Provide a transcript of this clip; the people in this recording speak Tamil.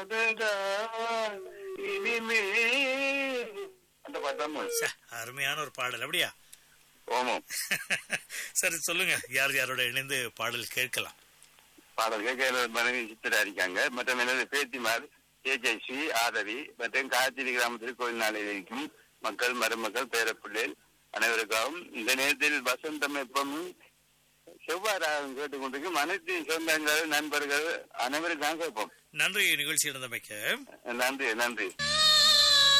காதல்தான் இனிமே அந்த பாட்டு தான் ச்சே, அருமையான ஒரு பாடல் அப்படியா ஓமம் சரி சொல்லுங்க யார் யாரோட இணைந்து பாடல் கேட்கலாம் பாடல் கேட்க மனைவி சித்திரா இருக்காங்க மற்றும் எனது பேத்திமார் ஜெயஜெயஸ்ரீ ஆதவி மற்றும் காய்ச்சலி கிராமத்தில் கோயில் நாளில் இருக்கும் மக்கள் மருமக்கள் பேரப்பிள்ளைகள் அனைவருக்காகவும் இந்த நேரத்தில் வசந்தம் எப்பவும் செவ்வாய் ராகம் கேட்டுக்கொண்டிருக்கும் அனைத்து சொந்தங்கள் நண்பர்கள் அனைவருக்காக கேட்போம் நன்றி நிகழ்ச்சி நடந்தமைக்க நன்றி நன்றி